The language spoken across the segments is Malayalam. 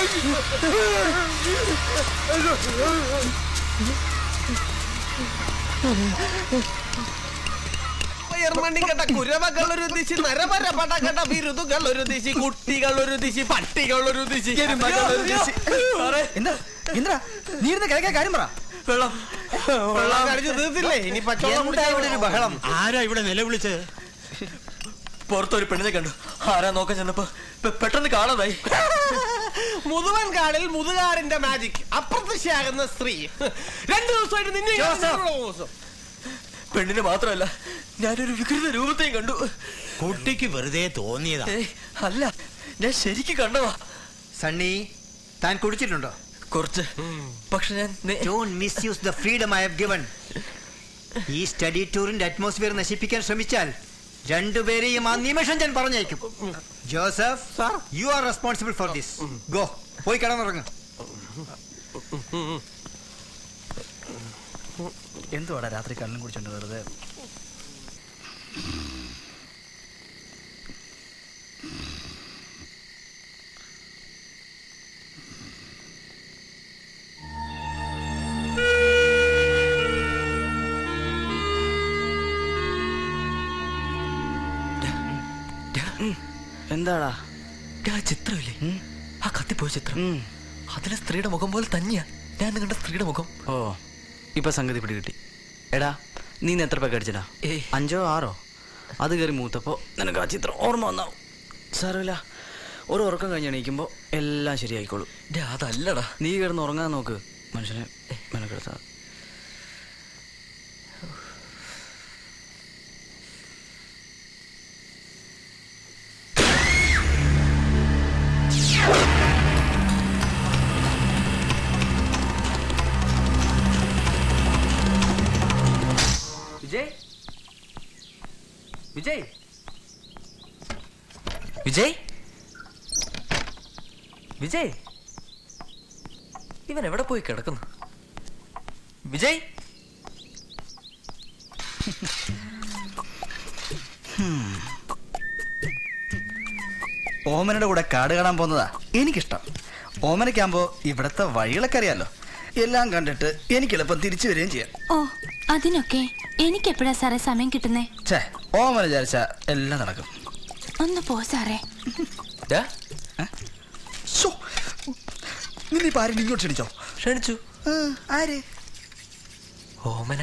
മണ്ണിക്കട്ട കുരവകൾ ഒരു ദിശി നരമര പടകട ബിരുദുകൾ ഒരു ദിശി കുട്ടികൾ ഒരു ദിശി പട്ടികൾ ഒരു ദിശി എരുമകൾ ഒരു ദിശി. എന്താ എന്താ നീ ഇരുന്ന് കിഴക്കേ കാര്യം പറ വെള്ളം വെള്ളം കടിച്ചു തീർത്തില്ലേ ഇനി പച്ചവെള്ളം എന്താ ഇവിടെ ഒരു ബഹളം ആരാ ഇവിടെ നിലവിളിച്ചത് പുറത്തൊരു പെണ്ണിനെ കണ്ടു ആരാ നോക്കാൻ ചെന്നപ്പോ പെ- പെട്ടെന്ന് കാണാതായി മുതുവൻ കാടിൽ മുതുകാടിന്റെ മാജിക് അപ്രത്യക്ഷയാകുന്ന സ്ത്രീ രണ്ടു ദിവസമായിട്ട് നിന്നെ ഞാൻ ജോസഫ്. ഇവിടെ ദിവസം. പെണ്ണിനെ മാത്രമല്ല ഞാനൊരു വികൃത രൂപത്തെയും കണ്ടു കുട്ടിക്ക് വെറുതെ തോന്നിയതാ ഏയ് അല്ല ഞാൻ ശരിക്ക് കണ്ടതാ സണ്ണി താൻ കുടിച്ചിട്ടുണ്ടോ കുറച്ച് പക്ഷെ ഞാൻ നേ- don't misuse the freedom I have given ഈ സ്റ്റഡി ടൂറിന്റെ അറ്റ്മോസ്ഫിയർ നശിപ്പിക്കാൻ ശ്രമിച്ചാൽ രണ്ടുപേരെയും ആ നിമിഷം ഞാൻ പറഞ്ഞയക്കും Joseph you are responsible for this go പോയി കിടന്നുറങ്ങ് എന്തുവാടാ രാത്രി കണ്ണും കുടിച്ചോണ്ട് വെറുതെ എന്താടാ ഡാ, ആ ചിത്രമില്ലേ ആ കത്തിപ്പോയ ചിത്രം അതിലെ സ്ത്രീയുടെ മുഖം പോലെ തന്നെയാ ഞാൻ കണ്ട സ്ത്രീയുടെ മുഖം ഓ ഇപ്പൊ സംഗതി പിടി കിട്ടി എടാ നീ ഇന്ന് എത്ര പേക്ക് അടിച്ചടാ ഏയ്. അഞ്ചോ ആറോ അത് കയറി മൂത്തപ്പോ നിനക്ക് ആ ചിത്രം ഓർമ്മ വന്നാവും സാരമില്ല ഒരു ഉറക്കം കഴിഞ്ഞ് എണീക്കുമ്പോ എല്ലാം ശരിയായിക്കോളും ഡാ, അതല്ലടാ നീ കിടന്ന് ഉറങ്ങാൻ നോക്ക് മനുഷ്യനെ മെനക്കെടുത്താ വിജയ് വിജയ് വിജയ് വിജയ് ഇവൻ എവിടെ പോയി കിടക്കുന്നു വിജയ് ഓമനയുടെ കൂടെ കാട് കാണാൻ പോകുന്നതാ എനിക്കിഷ്ടം ഓമനയ്ക്കാകുമ്പോ ഇവിടത്തെ വഴികളൊക്കെ അറിയാലോ എല്ലാം കണ്ടിട്ട് എനിക്ക് എളുപ്പം തിരിച്ചു വരികയും ചെയ്യാം ഓ അതിനൊക്കെ എനിക്ക് എപ്പോഴാ സാറേ സമയം കിട്ടുന്നേ ഛേ ഓമന വിചാരിച്ച എല്ലാം നടക്കും ഒന്ന് പോ സാറേ ഡാ, ശോ, നിന്നെ ഇപ്പൊ ആരും ഇങ്ങോട്ട് ക്ഷണിച്ചോ ക്ഷണിച്ചു ആ, ആര് ഓമന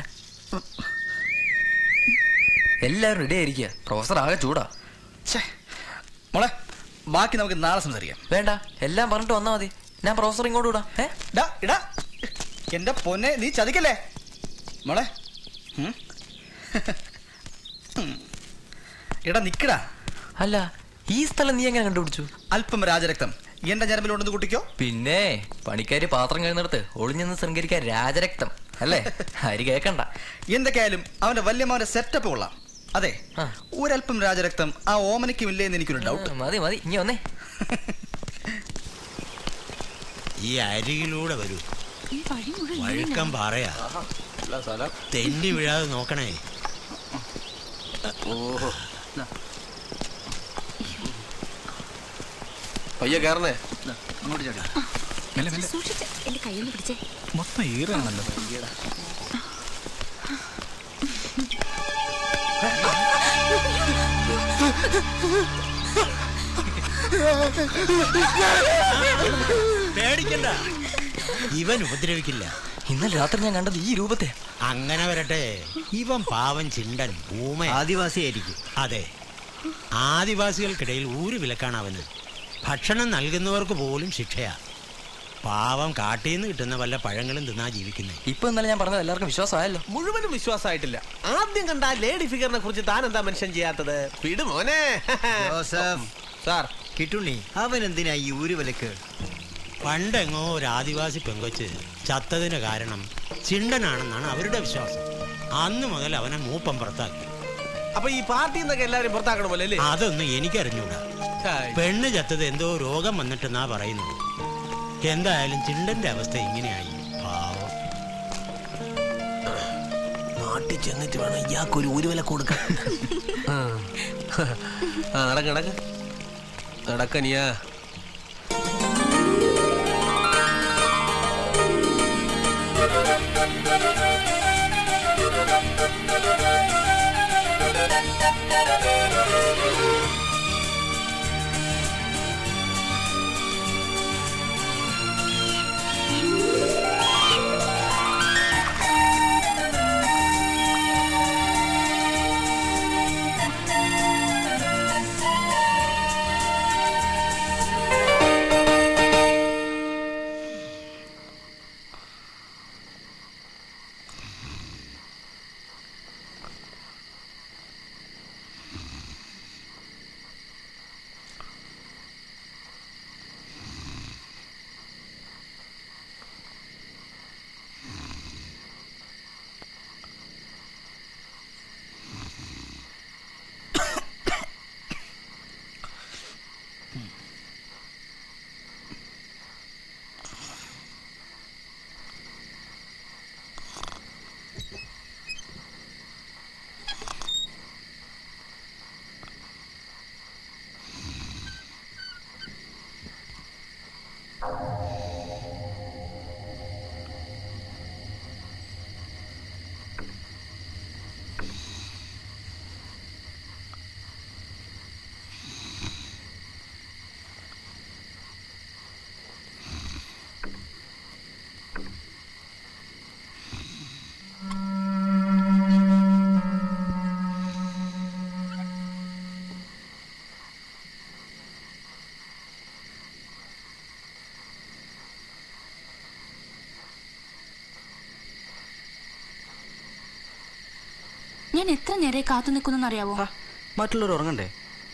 എല്ലാരും റെഡി ആയിരിക്കുക പ്രൊഫസർ ആകെ ചൂടാ ഛേ മോളെ ബാക്കി നമുക്ക് നാളെ സംസാരിക്കാം വേണ്ട എല്ലാം പറഞ്ഞിട്ട് വന്നാ മതി ഞാൻ പ്രൊഫസർ ഇങ്ങോട്ട് വിടാം ഏ ഡാ ഇടാ എന്റെ പൊന്നെ നീ ചതിക്കല്ലേ മോളെ ഉം. ഉം. എടാ നിക്കടാ അല്ല ഈ സ്ഥലം നീ എങ്ങനെ കണ്ടുപിടിച്ചു അല്പം രാജരക്തം എന്റെ ഞരമ്പിലുണ്ടെന്ന് കുട്ടിക്കോ പിന്നെ പണിക്കാരി പാത്രം കഴിയുന്നിടത്ത് ഒളിഞ്ഞെന്ന് ശൃംഗരിക്കാൻ രാജരക്തം അല്ലേ ഹരി കേക്കണ്ട എന്തൊക്കെയായാലും അവന്റെ വല്യമാവന്റെ സെറ്റപ്പ് കൊള്ളാം അതെ ആ. ഒരല്പം രാജരക്തം ആ ഓമനയ്ക്കും ഇല്ലേ എന്ന് എനിക്കൊരു ഡൗട്ട് ആ, മതി മതി ഇനി വന്നേ ഈ അരികിലൂടെ വരൂ ഈ വഴി മുഴുവൻ വഴുക്കം പാറയാ തെന്നി വീഴാതെ നോക്കണേ പയ്യെ കയറണേ അങ്ങോട്ട് ചേട്ടാ സൂക്ഷിച്ച് എന്റെ കയ്യിൽ പിടിച്ചേ മൊത്തം ഈറാണല്ലോ പേടിക്കണ്ട ഇവൻ ഉപദ്രവിക്കില്ല ഇന്നലെ രാത്രി ഞാൻ കണ്ടത് ഈ രൂപത്തെ അങ്ങനെ വരട്ടെ ഇവൻ പാവൻ ചിണ്ടൻ ഊമ ആദിവാസിയായിരിക്കും അതെ ആദിവാസികൾക്കിടയിൽ ഊര് വിലക്കാണ് അവന് ഭക്ഷണം നൽകുന്നവർക്ക് പോലും ശിക്ഷയാ പാവം കാട്ടിൽ കിട്ടുന്ന വല്ല പഴങ്ങളും തിന്നാ ജീവിക്കുന്നേ ഇപ്പൊ ഇന്നലെ ഞാൻ പറഞ്ഞത് എല്ലാവർക്കും വിശ്വാസമായല്ലോ മുഴുവനും വിശ്വാസമായിട്ടില്ല ആദ്യം കണ്ട ആ ലേഡി ഫിഗറിനെ കുറിച്ച് താൻ എന്താ മനുഷ്യൻ ചെയ്യാത്തത് വിട് മോനെ ജോസഫ് സാർ കിട്ടുണ്ണി അവൻ എന്തിനാ ഈ ഊരുവലക്ക് പണ്ടെങ്ങോ ഒരു ആദിവാസി പെങ്കൊച്ച് ചത്തതിന് കാരണം ചിണ്ടനാണെന്നാണ് അവരുടെ വിശ്വാസം അന്ന് മുതൽ അവനെ മൂപ്പം പുറത്താക്കി അപ്പൊ ഈ പാർട്ടിയിൽ നിന്നൊക്കെ എല്ലാവരും പുറത്താക്കണം പോലെ അല്ലേ അതൊന്നും എനിക്കറിഞ്ഞൂടാ പെണ്ണ് ചത്തത് എന്തോ രോഗം വന്നിട്ടെന്നാ പറയുന്നത് എന്തായാലും ചിണ്ടന്റെ അവസ്ഥ ഇങ്ങനെയായി പാവം നാട്ടിൽ ചെന്നിട്ട് വേണം ഇയാൾക്ക് ഒരു ഊരുവില കൊടുക്കാൻ ആ നടക്ക നടക്ക നടക്കനിയാ ഞാൻ എത്ര നേരെ കാത്തു നിൽക്കുന്നു അറിയാവോ ആ, മറ്റുള്ളവർ ഉറങ്ങണ്ടേ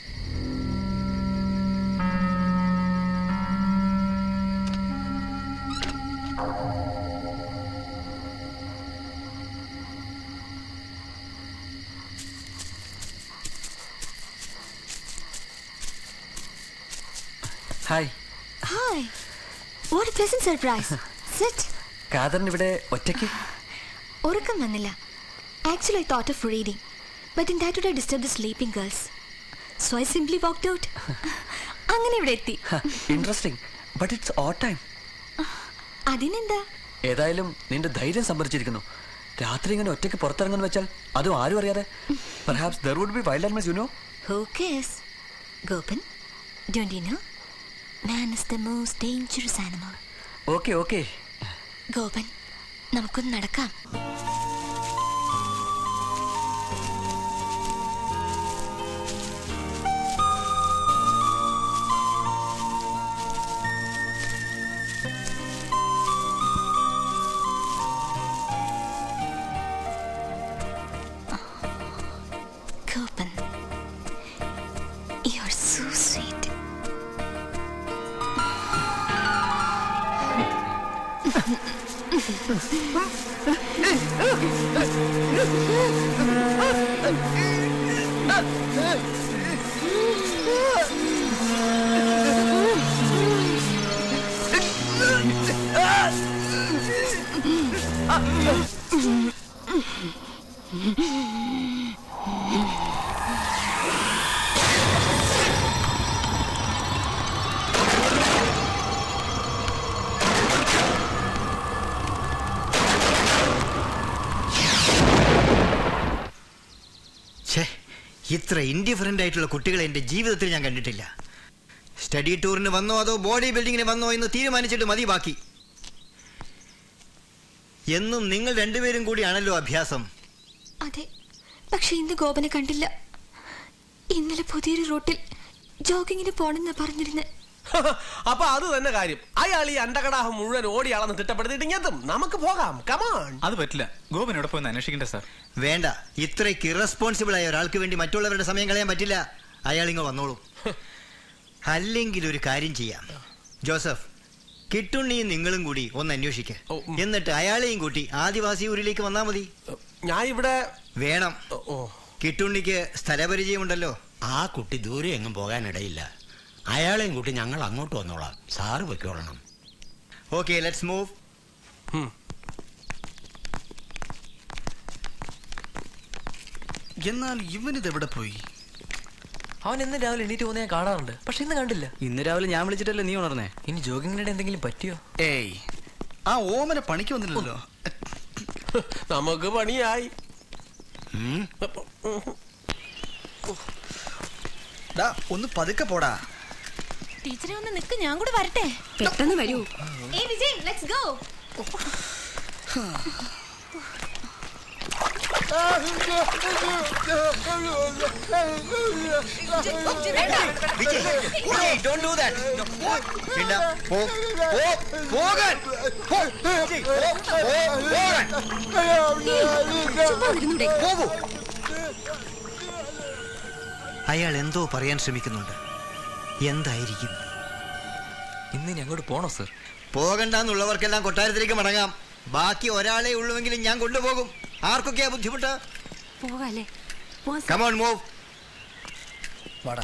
hi Hi. What a pleasant surprise. Sit. കാതറിന് ഇവിടെ ഒറ്റയ്ക്ക് ഉറക്കം വന്നില്ല actually I thought of reading but in that would disturb the sleeping girls so I simply walked out അങ്ങനെ ഇവിടെ എത്തി interesting but it's oh time അതിനെന്താ ഏതായാലും നിന്റെ ധൈര്യം സംഭരിച്ചിരിക്കുന്നു രാത്രി ഇങ്ങനെ ഒറ്റയ്ക്ക് പുറത്തിറങ്ങുന്ന വെച്ചാൽ അതും ആരും അറിയാതെ perhaps there would be wild animals you know who cares Gopan don't you know man is the most dangerous animal okay okay Gopan നമുക്കൊന്ന് നടക്കാം Gopin, you're so sweet. ഛേ ഇത്ര ഇൻഡിഫറൻ്റ് ആയിട്ടുള്ള കുട്ടികളെ എൻ്റെ ജീവിതത്തിൽ ഞാൻ കണ്ടിട്ടില്ല സ്റ്റഡി ടൂറിന് വന്നോ അതോ ബോഡി ബിൽഡിങ്ങിന് വന്നോ എന്ന് തീരുമാനിച്ചിട്ട് മതി ബാക്കി എന്നും നിങ്ങൾ രണ്ടുപേരും കൂടിയാണല്ലോ അഭ്യാസം അതെ പക്ഷെ ഇന്ന് ഗോപനെ കണ്ടില്ല ഇന്നലെ പുതിയൊരു റൂട്ടിൽ ജോഗിങ്ങിന് പോണെന്നാ പറഞ്ഞിരുന്നത് അപ്പൊ അത് തന്നെ കാര്യം അയാൾ ഈ അണ്ടകടാഹം മുഴുവൻ ഓടി അളന്ന് തിട്ടപ്പെടുത്തിയിട്ട് ഇങ്ങെത്തും നമുക്ക് പോകാം കമാൺ അത് പറ്റില്ല ഗോപൻ എവിടെ പോയി അന്വേഷിക്കണ്ടേ സാർ വേണ്ട ഇത്രയ്ക്ക് ഇറസ്പോൺസിബിൾ ആയ ഒരാൾക്ക് വേണ്ടി മറ്റുള്ളവരുടെ സമയം കളയാൻ പറ്റില്ല അയാൾ ഇങ്ങ് വന്നോളൂ അല്ലെങ്കിൽ ഒരു കാര്യം ചെയ്യാം ജോസഫ് കിട്ടുണ്ണിയും നിങ്ങളും കൂടി ഒന്ന് അന്വേഷിക്കുക ഓ, ഉം. എന്നിട്ട് അയാളെയും കൂട്ടി ആദിവാസി ഊരിലേക്ക് വന്നാൽ മതി ഞാൻ ഇവിടെ വേണം ഓ കിട്ടുണ്ണിക്ക് സ്ഥലപരിചയമുണ്ടല്ലോ ആ കുട്ടി ദൂരെ എങ്ങും പോകാനിടയില്ല അയാളെയും കൂട്ടി ഞങ്ങൾ അങ്ങോട്ട് വന്നോളാം സാറ് പൊയ്ക്കോളണം ഓക്കെ ലെറ്റ്സ് മൂവ് എന്നാൽ ഇവനിത് എവിടെ പോയി അവൻ ഇന്ന് രാവിലെ എണീറ്റ് പോകുന്ന ഞാൻ കാണാറുണ്ട് പക്ഷെ ഇന്ന് കണ്ടില്ല ഇന്ന് രാവിലെ ഞാൻ വിളിച്ചിട്ടല്ലേ നീ ഉണർന്നേ ഇനി ജോഗിങ്ങിനിടെ എന്തെങ്കിലും പറ്റിയോ ഏയ് ആ ഓമന പണിക്ക് വന്നില്ലല്ലോ നമുക്ക് പണിയായി ഉം? ഡാ ഒന്ന് പതുക്കെ പോടാ ടീച്ചറെ ഒന്ന് നിക്ക് ഞാൻ കൂടെ വരട്ടെ പെട്ടെന്ന് വരൂ ഏ Vijay let's go Vijay don't do that ചിണ്ട പോ പോ പോകാൻ പോ വിജയ്, പോ, പോ, പോകാൻ പോകൂ അയാൾ എന്തോ പറയാൻ ശ്രമിക്കുന്നുണ്ട് എന്തായിരിക്കും ഇന്ന് ഇനി അങ്ങോട്ട് പോണോ സർ പോകണ്ടെന്നുള്ളവർക്കെല്ലാം കൊട്ടാരത്തിലേക്ക് മടങ്ങാം ബാക്കി ഒരാളെ ഉള്ളുവെങ്കിലും ഞാൻ കൊണ്ടുപോകും ആർക്കൊക്കെയാ ബുദ്ധിമുട്ട് പോകാല്ലേ പോവാൻ കമോൺ മൂവ് വാടാ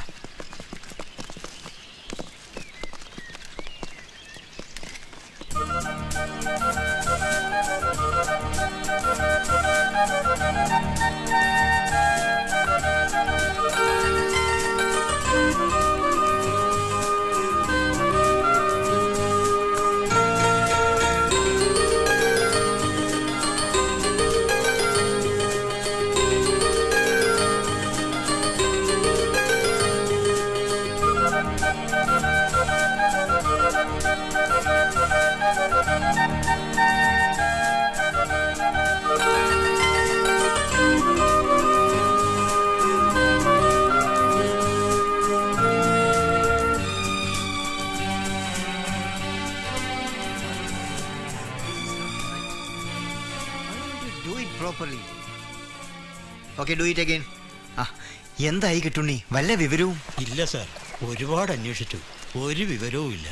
do it properly okay do it again ആ എന്തായി കിട്ടുണ്ണി വല്ല വിവരവും ഇല്ല സാർ ഒരുപാട് അന്വേഷിച്ചു ഒരു വിവരവും ഇല്ല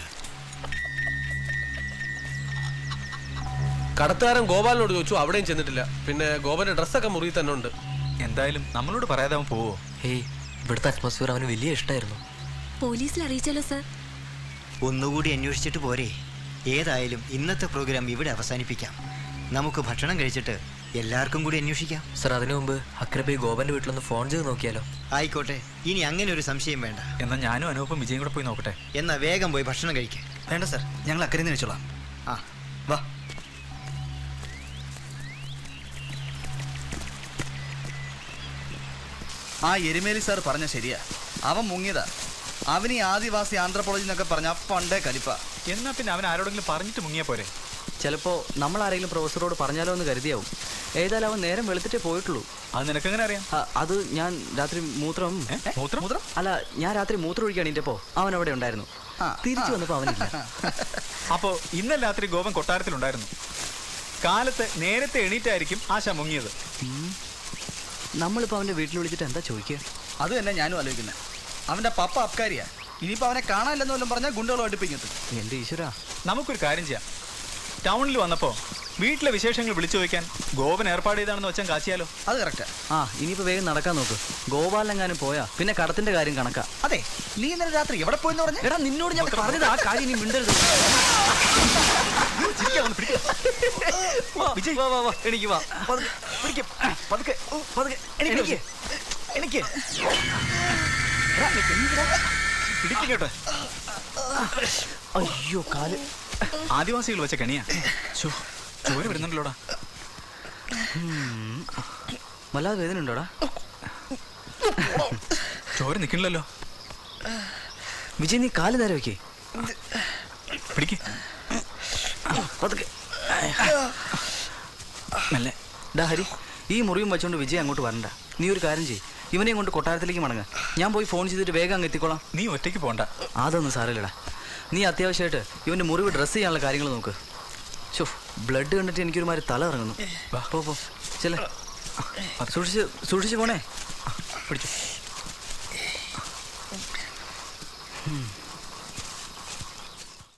കടത്തുകാരൻ ഗോപാലിനോട് ചോദിച്ചു അവിടെയും ചെന്നിട്ടില്ല പിന്നെ ഗോപന്റെ ഡ്രസ്സൊക്കെ മുറിയിൽ തന്നെ ഉണ്ട് എന്തായാലും നമ്മളോട് പറയാതെ അവൻ പോവോ ഹേയ് ഇവിടുത്തെ അറ്റ്മോസ്ഫിയർ അവന് വലിയ ഇഷ്ടമായിരുന്നു പോലീസിൽ അറിയിച്ചാലോ സർ ഒന്നുകൂടി അന്വേഷിച്ചിട്ട് പോരെ ഏതായാലും ഇന്നത്തെ പ്രോഗ്രാം ഇവിടെ അവസാനിപ്പിക്കാം നമുക്ക് ഭക്ഷണം കഴിച്ചിട്ട് എല്ലാവർക്കും കൂടി അന്വേഷിക്കാം സർ അതിനു മുമ്പ് അക്രബി ഗോപന്റെ വീട്ടിലൊന്ന് ഫോൺ ചെയ്ത് നോക്കിയാലോ ആയിക്കോട്ടെ ഇനി അങ്ങനെ ഒരു സംശയം വേണ്ട എന്നാൽ ഞാനും അനൂപും വിജയും കൂടെ പോയി നോക്കട്ടെ എന്നാ വേഗം പോയി ഭക്ഷണം കഴിക്കാം വേണ്ട സർ ഞങ്ങൾ അക്കരെ നിന്ന് വെച്ചോളാം ആ വാ ആ എരുമേലി സാർ പറഞ്ഞ ശരിയാ അവൻ മുങ്ങിയതാ അവൻ ഈ ആദിവാസി ആന്ത്രപ്പോളജി എന്നൊക്കെ പറഞ്ഞ പണ്ടേ കലിപ്പ എന്നാ പിന്നെ അവൻ ആരോടെങ്കിലും പറഞ്ഞിട്ട് മുങ്ങിയാ പോരെ ചിലപ്പോ നമ്മൾ ആരെങ്കിലും പ്രൊഫസറോട് പറഞ്ഞാലോ എന്ന് കരുതിയാവും ഏതായാലും അവൻ നേരം വെളുത്തിട്ടേ പോയിട്ടുള്ളൂ അത് നിനക്കെങ്ങനെ അറിയാം ആ, അത് ഞാൻ രാത്രി മൂത്രം ഏ? മൂത്രം മൂത്രം അല്ല ഞാൻ രാത്രി മൂത്രം ഒഴിക്കാൻ എണീറ്റപ്പോ അവൻ അവിടെ ഉണ്ടായിരുന്നു ആ, തിരിച്ചു ആ. വന്നപ്പോ അവനില്ല അപ്പോ ഇന്നലെ രാത്രി ഗോപൻ കൊട്ടാരത്തിലുണ്ടായിരുന്നു കാലത്ത് നേരത്തെ എണീറ്റായിരിക്കും ആശ മുങ്ങിയത് നമ്മളിപ്പോ അവന്റെ വീട്ടിൽ വിളിച്ചിട്ട് എന്താ ചോദിക്കുക അത് തന്നെ ഞാനും ആലോചിക്കുന്നത് അവന്റെ പപ്പ അബ്കാരിയാ ഇനിയിപ്പോ അവനെ കാണാനില്ലെന്ന് വല്ലതും പറഞ്ഞാൽ ഗുണ്ടകളും അടുപ്പിങ്ങെത്തും എന്റെ ഈശ്വരാ നമുക്കൊരു കാര്യം ചെയ്യാം ടൗണിൽ വന്നപ്പോ വീട്ടിലെ വിശേഷങ്ങൾ വിളിച്ചു ചോദിക്കാൻ ഗോപൻ ഏർപ്പാട് ചെയ്താണെന്ന് വെച്ചാൽ കാച്ചിയാലോ അത് കറക്റ്റാ ആ ഇനിയിപ്പോ വേഗം നടക്കാൻ നോക്ക് ഗോപാലിനെങ്ങാനും പോയാ പിന്നെ കടത്തിന്റെ കാര്യം കണക്കാ അതെ നീ ഇന്നലെ രാത്രി എവിടെ പോയെന്ന് പറഞ്ഞു എടാ നിന്നോട് ഞാൻ പറഞ്ഞത് ആ കാര്യം നീ മിണ്ടരുത് വിജയ് വാ വാ വാ എനിക്ക് വാ പതുക്കെ പിടിക്ക്. പതുക്കെ ഓ, പതുക്കെ എനിക്ക് എനിക്ക് പിടിക്കും കേട്ടോ അയ്യോ കാല് ആദിവാസികൾ വെച്ച കണിയാ ശോ, ചോര വരുന്നുണ്ടല്ലോടാ വല്ലാതെ വേദന ഉണ്ടോടാ ചോര നിൽക്കണില്ലല്ലോ വിജയ് നീ കാല് നേരെ വെക്കേ പിടിക്ക് പതുക്കെ മെല്ലെ ഡാ ഹരി ഈ മുറിയും വെച്ചോണ്ട് വിജയ് അങ്ങോട്ട് വരണ്ട നീ ഒരു കാര്യം ചെയ്യ് ഇവനെയും കൊണ്ട് കൊട്ടാരത്തിലേക്ക് മടങ്ങ ഞാൻ പോയി ഫോൺ ചെയ്തിട്ട് വേഗം അങ്ങ് എത്തിക്കോളാം നീ ഒറ്റയ്ക്ക് പോണ്ട അതൊന്നും സാരമില്ലടാ നീ അത്യാവശ്യമായിട്ട് ഇവന്റെ മുറിവ് ഡ്രസ്സ് ചെയ്യാനുള്ള കാര്യങ്ങൾ നോക്ക് ഷോ ബ്ലഡ് കണ്ടിട്ട് എനിക്കൊരുമാതിരി തല ഇറങ്ങുന്നു വാ. പോ പോ ചെല്ലേ സൂക്ഷിച്ച് സൂക്ഷിച്ച് പോണേ പിടിച്ചു ഉം.